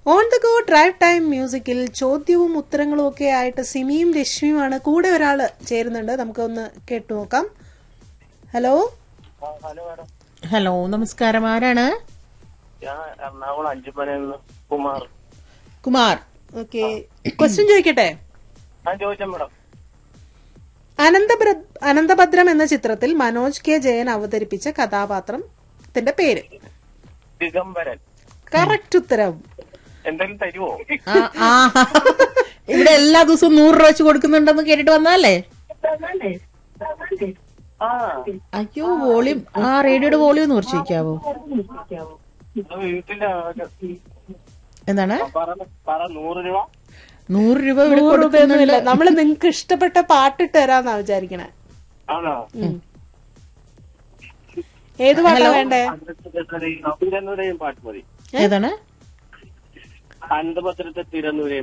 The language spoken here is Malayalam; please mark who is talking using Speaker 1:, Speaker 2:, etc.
Speaker 1: On the go drive time മ്യൂസിക്കിൽ ചോദ്യവും ഉത്തരങ്ങളും ഒക്കെ ആയിട്ട് സിമിയും രശ്മിയുമാണ് കൂടെ ഒരാള് ചേരുന്നുണ്ട് നമുക്കൊന്ന് കേട്ടു നോക്കാം ഹലോ
Speaker 2: ഹലോ മാഡം
Speaker 3: ഹലോ നമസ്കാരം ആരാണ്
Speaker 2: ഞാൻ എറണാകുളം അഞ്ചുമനയിൽ നിന്ന് കുമാർ
Speaker 3: കുമാർ
Speaker 1: ഓക്കെ ക്വസ്റ്റ്യൻ ചോദിക്കട്ടെ
Speaker 2: ഞാൻ ചോദിച്ച മാഡം
Speaker 1: അനന്തഭദ്ര അനന്തഭദ്രം എന്ന ചിത്രത്തിൽ മനോജ് കെ ജയൻ അവതരിപ്പിച്ച കഥാപാത്രത്തിന്റെ പേര്
Speaker 2: ദിഗംബരൻ
Speaker 1: കറക്റ്റ് ഉത്തരം
Speaker 2: എന്തെങ്കിലും തരുമോ
Speaker 3: ആ, ആ. ഇവിടെ എല്ലാ ദിവസവും നൂറ് രൂപ വെച്ച് കൊടുക്കുന്നുണ്ടെന്ന് കേട്ടിട്ട് വന്നാലേ
Speaker 2: ആ
Speaker 3: അയ്യോ വോളിയം ആ റേഡിയോയുടെ വോളിയം ഒന്ന് കുറച്ച് വയ്ക്കാവോ
Speaker 2: ഇത് വീട്ടിലെ
Speaker 3: എന്താണ്
Speaker 2: പറ പറ നൂറ് രൂപ
Speaker 3: നൂറ് രൂപ ഇവിടെ
Speaker 1: നൂറ് രൂപയൊന്നുമില്ല
Speaker 3: കൊടുക്കുന്നുണ്ട്
Speaker 1: നമ്മള് നിങ്ങക്ക് ഇഷ്ടപ്പെട്ട പാട്ടിട്ട് തരാന്നാ വിചാരിക്കണേ
Speaker 2: ആണോ
Speaker 1: ഏത് പാട്ടാ വേണ്ടേ
Speaker 2: തിരുവനന്തപുരം പാട്ട് മതി
Speaker 3: ഏതാണ്
Speaker 2: അനന്തപത്രത്തെ തിരുവനന്തപുരം